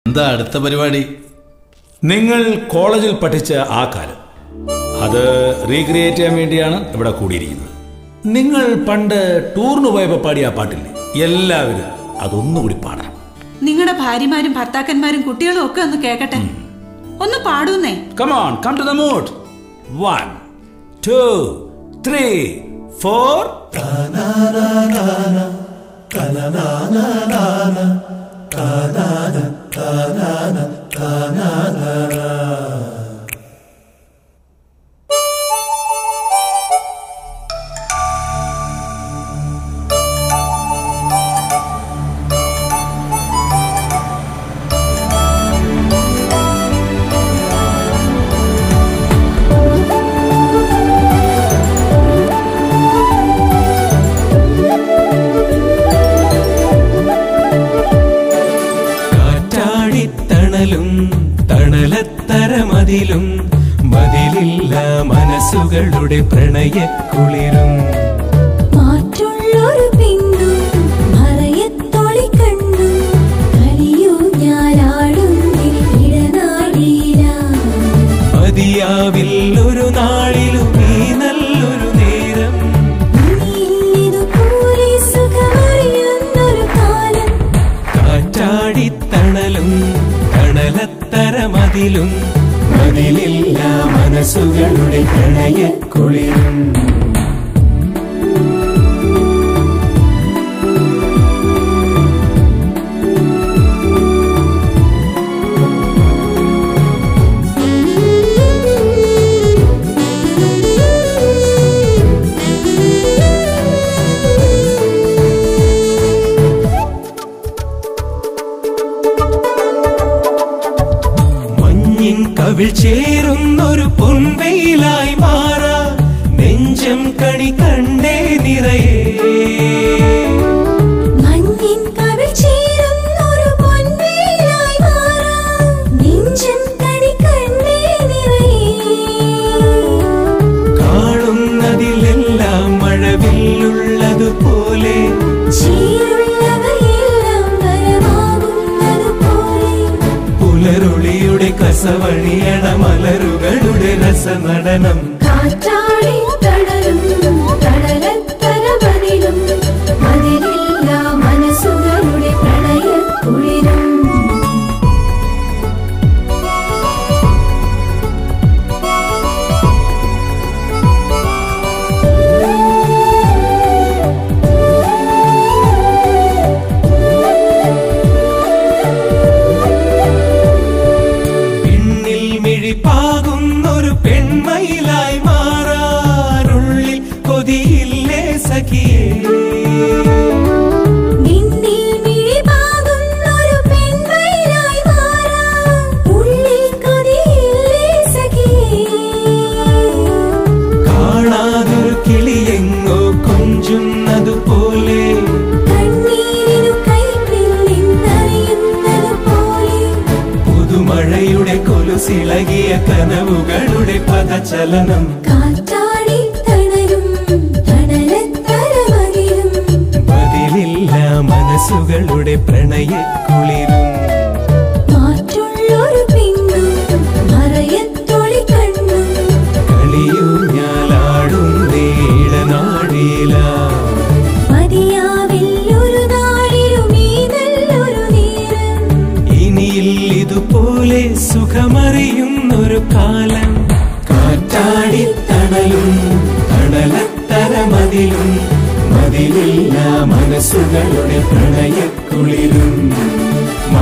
എന്താ അടുത്ത പരിപാടി നിങ്ങൾ കോളേജിൽ പഠിച്ച ആ കാലം അത് റീക്രിയേറ്റ് ചെയ്യാൻ വേണ്ടിയാണ് ഇവിടെ കൂടിയിരിക്കുന്നത് നിങ്ങൾ പണ്ട് ടൂറിന് പോയപ്പോൾ പാടിയ ആ പാട്ടില്ലേ എല്ലാവരും അതൊന്നുകൂടി പാടണം നിങ്ങളുടെ ഭാര്യമാരും ഭർത്താക്കന്മാരും കുട്ടികളും ഒക്കെ ഒന്ന് കേക്കട്ടെ ഒന്ന് പാടൂന്നേ Come on, come to the mood. One, two, three, four. കാറ്റാടിത്തണലും തണലത്തരമതിലും മതിലില്ല മനസ്സുകളുടെ പ്രണയക്കുളിരും മാറ്റുള്ളൊരു പെണ്ണും മറയത്തൊളി കണ്ണും കളിയൂ ഞാനാടുന്നേ ഇടനാടിയില മതിയാവിൽ ഒരു നാളിലും ഈ നല്ലൊരു നേരം ഇതുപോലെ സുഖമറിയുന്നൊരു കാലം കാറ്റാടിത്തണലും തണലത്തരമതിലും മതിലില്ല മനസ്സുകളുടെ പ്രണയക്കുളിരും മഞ്ഞിൻ കവിൾ ചേരുന്നൊരു പൊൻവെയിലായി മാറാ നെഞ്ചം കണി കണ്ടേ നിറയേ മഞ്ഞിൻ കവിൾ ചേരുന്നൊരു പൊൻവേലായി മാറാം നെഞ്ചം കണി കണ്ണേ നിറയേ കാണുന്നതിലെല്ലാം മഴവില്ലുള്ളതുപോലെ ചീരുള്ളവയെല്ലാം വരമാകുന്നതുപോലെ പുലരുളിയുടെ കസവഴിയണ മലരുകളുടെ രസനടനം കാറ്റാടി തണലും തണലത്തരമതിലും മതിലില്ല മനസ്സുകളുടെ പ്രണയക്കുളിരും പിന്നിൽ മിഴിപ്പാകുന്നൊരു പെൺമയിലായി മാറാറുള്ളിൽ കൊതിയില്ലേ സഖിയേ നിന്നിൽ മിഴിപാകുന്നൊരു പെൺമയിലായി മാറാം ഉള്ളിൽ കൊതിയില്ലേ സഖിയേ കാണാതൊരു കിളിയെങ്ങോ കൊഞ്ചുന്നതുപോലെ കണ്ണീരിനു കൈപ്പിൽ നിന്നറിയുന്നതുപോലെ പുതുമഴയുടെ കൊലുസിളകിയ കനവുകളുടെ പദചലനം കാറ്റാടി തണലും തണലത്തരമതിലും ബതിലില്ല മനസ്സുകളുടെ പ്രണയക്കുളിരും മാറ്റുള്ളൊരു പെണ്ണും മറയത്തൊളി കണ്ണും കളിയൂഞ്ഞാലാടും നീളനാടില മതിയാവില്ലൊരു നാളിലും ഈ നല്ലൊരു നേരം ഇനിയിൽ ഇതുപോലെ സുഖമറിയുന്നൊരു കാലം കാറ്റാടി തണലും തണലത്തരമതിലും മതിലില്ല മനസ്സുകളുടെ പ്രണയക്കുളിരും